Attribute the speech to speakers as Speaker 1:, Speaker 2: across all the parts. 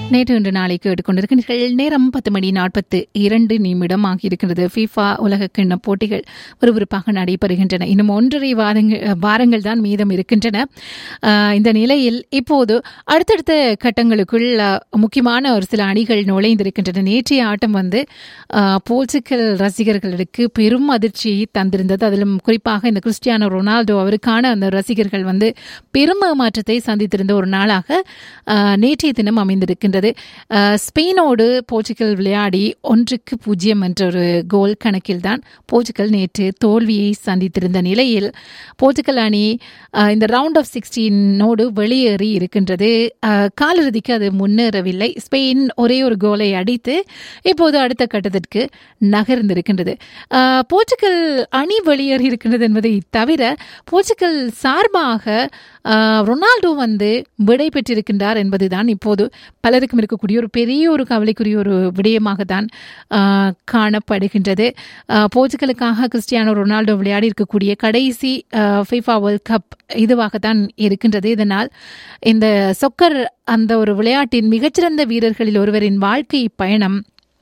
Speaker 1: நேற்று இன்று நாளை கேட்டுக்கொண்டிருக்கிறீர்கள் நேரம் பத்து மணி நாற்பத்து இரண்டு நிமிடம் ஆகியிருக்கிறது ஃபீஃபா உலக கிண்ண போட்டிகள் விறுவிறுப்பாக நடைபெறுகின்றன இன்னும் ஒன்றரை வாரங்கள் வாரங்கள் தான் மீதம் இருக்கின்றன ஆஹ் இந்த நிலையில் இப்போது அடுத்தடுத்த கட்டங்களுக்குள் ஆஹ், முக்கியமான ஒரு சில அணிகள் நுழைந்திருக்கின்றன நேற்றைய ஆட்டம் வந்து ஆஹ், போர்ச்சுகல் ரசிகர்களுக்கு பெரும் அதிர்ச்சியை தந்திருந்தது அதிலும் குறிப்பாக இந்த கிறிஸ்டியானோ ரொனால்டோ அவருக்கான அந்த ரசிகர்கள் வந்து பெரும் மாற்றத்தை சந்தித்திருந்த ஒரு நாளாக ஆஹ், நேற்றைய தினம் அமைந்திருக்கின்றது ஆஹ், ஸ்பெயினோடு போர்ச்சுகல் விளையாடி ஒன்றுக்கு பூஜ்ஜியம் என்ற ஒரு கோல் கணக்கில் தான் போர்ச்சுகல் நேற்று தோல்வியை சந்தித்திருந்த நிலையில் போர்ச்சுகல் அணி ஆஹ், இந்த ரவுண்ட் ஆஃப் சிக்ஸ்டீனோடு வெளியேறி இருக்கின்றது ஆஹ், காலிறுதிக்கு அது முன்னேறவில்லை ஸ்பெயின் ஒரே ஒரு கோலை அடித்து இப்போது அடுத்த கட்டத்திற்கு நகர்ந்திருக்கின்றது ஆஹ், போர்ச்சுகல் அணி வெளியேறி இருக்கின்றது என்பதை தவிர போர்ச்சுகல் சார்பாக ஆஹ், ரொனால்டோ வந்து விடை பெற்றிருக்கின்றார் என்பதுதான் இப்போது பலருக்கும் இருக்கக்கூடிய ஒரு பெரிய ஒரு கவலைக்குரிய ஒரு விடயமாக தான் ஆஹ், காணப்படுகின்றது ஆஹ், போர்ச்சுகலுக்காக கிறிஸ்டியானோ ரொனால்டோ விளையாடி இருக்கக்கூடிய கடைசி ஃபைஃபா வேர்ல்ட் கப் இதுவாகத்தான் இருக்கின்றது இதனால் இந்த சொக்கர் அந்த ஒரு விளையாட்டின் மிகச்சிறந்த வீரர்களில் ஒருவரின் வாழ்க்கை பயணம்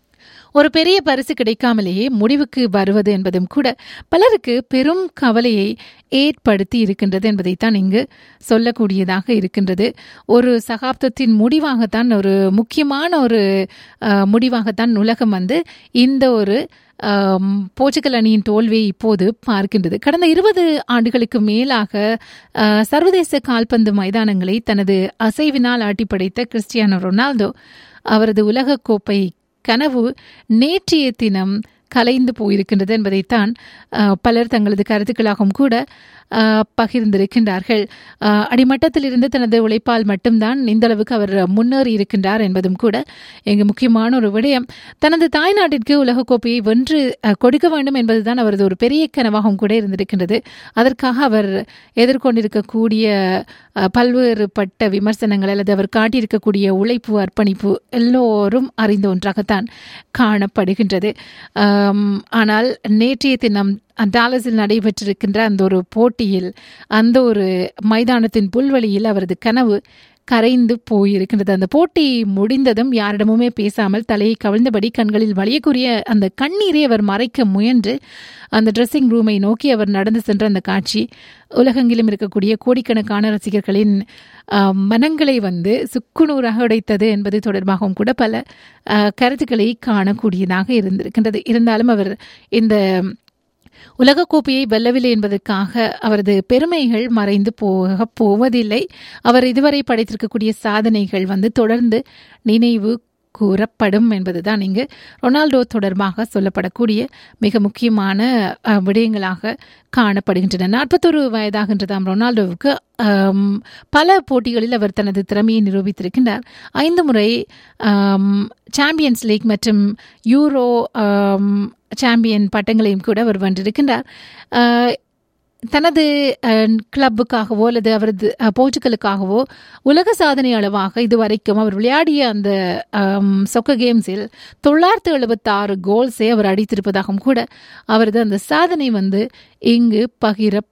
Speaker 1: ஒரு பெரிய பரிசு கிடைக்காமலேயே முடிவுக்கு வருவது என்பதும் கூட பலருக்கு பெரும் கவலையை ஏற்படுத்தி இருக்கின்றது என்பதைத்தான் இங்கு சொல்லக்கூடியதாக இருக்கின்றது ஒரு சகாப்தத்தின் முடிவாகத்தான் ஒரு முக்கியமான ஒரு அஹ், முடிவாகத்தான் உலகம் வந்து இந்த ஒரு ஆம், போர்ச்சுகல் அணியின் தோல்வியை இப்போது பார்க்கின்றது கடந்த இருபது ஆண்டுகளுக்கு மேலாக அஹ், சர்வதேச கால்பந்து மைதானங்களை தனது அசைவினால் ஆட்டி படைத்த கிறிஸ்டியானோ ரொனால்டோ அவரது உலகக்கோப்பை கனவு நேற்றைய தினம் கலைந்து போயிருக்கின்றது என்பதைத்தான் அஹ், பலர் தங்களது கருத்துக்களாகவும் கூட அஹ், பகிர்ந்திருக்கின்றார்கள் அஹ், அடிமட்டத்திலிருந்து தனது உழைப்பால் மட்டும்தான் இந்த அளவுக்கு அவர் முன்னேறி இருக்கின்றார் என்பதும் கூட இங்கு முக்கியமான ஒரு விடயம் தனது தாய்நாட்டிற்கு உலகக்கோப்பையை வென்று அஹ், கொடுக்க வேண்டும் என்பதுதான் அவரது ஒரு பெரிய கனவாகவும் கூட இருந்திருக்கின்றது அதற்காக அவர் எதிர்கொண்டிருக்கக்கூடிய அஹ், பல்வேறுபட்ட விமர்சனங்கள் அல்லது அவர் காட்டியிருக்கக்கூடிய உழைப்பு அர்ப்பணிப்பு எல்லோரும் அறிந்த ஒன்றாகத்தான் காணப்படுகின்றது ஆம், ஆனால் நேற்றைய தினம் டாலஸில் நடைபெற்றிருக்கின்ற அந்த ஒரு போட்டியில் அந்த ஒரு மைதானத்தின் புல்வெளியில் அவரது கனவு கரைந்து போயிருக்கின்றது அந்த போட்டி முடிந்ததும் யாரிடமுமே பேசாமல் தலையை கவிழ்ந்தபடி கண்களில் வலியக்குரிய அந்த கண்ணீரை அவர் மறைக்க முயன்று அந்த ட்ரெஸ்ஸிங் ரூமை நோக்கி அவர் நடந்து சென்ற அந்த காட்சி உலகெங்கிலும் இருக்கக்கூடிய கோடிக்கணக்கான ரசிகர்களின் ஆஹ், மனங்களை வந்து சுக்குநூறாக உடைத்தது என்பது தொடர்பாகவும் கூட பல ஆஹ், கருத்துக்களை காணக்கூடியதாக இருந்திருக்கின்றது இருந்தாலும் அவர் இந்த உலகக்கோப்பையை வெல்லவில்லை என்பதற்காக அவரது பெருமைகள் மறைந்து போக போவதில்லை அவர் இதுவரை படைத்திருக்கக்கூடிய சாதனைகள் வந்து தொடர்ந்து நினைவு கூறப்படும் என்பதுதான் இங்கு ரொனால்டோ தொடர்பாக சொல்லப்படக்கூடிய மிக முக்கியமான அஹ், விடயங்களாக காணப்படுகின்றன நாற்பத்தொரு வயதாகின்றதாம் ரொனால்டோவுக்கு ஆம், பல போட்டிகளில் அவர் தனது திறமையை நிரூபித்திருக்கின்றார் ஐந்து முறை ஆம், சாம்பியன்ஸ் லீக் மற்றும் யூரோ ஆம், சாம்பியன் பட்டங்களையும் கூட அவர் வென்றிருக்கின்றார் ஆஹ், தனது அஹ், கிளப்புக்காகவோ அல்லது அவரது அஹ், போர்ச்சுகலுக்காகவோ உலக சாதனை அளவாக இதுவரைக்கும் அவர் விளையாடிய அந்த ஆம், சொக்க கேம்ஸில் தொள்ளாயிரத்து எழுபத்தாறு கோல்ஸை அவர் அடித்திருப்பதாகவும் கூட அவரது அந்த சாதனை வந்து இங்கு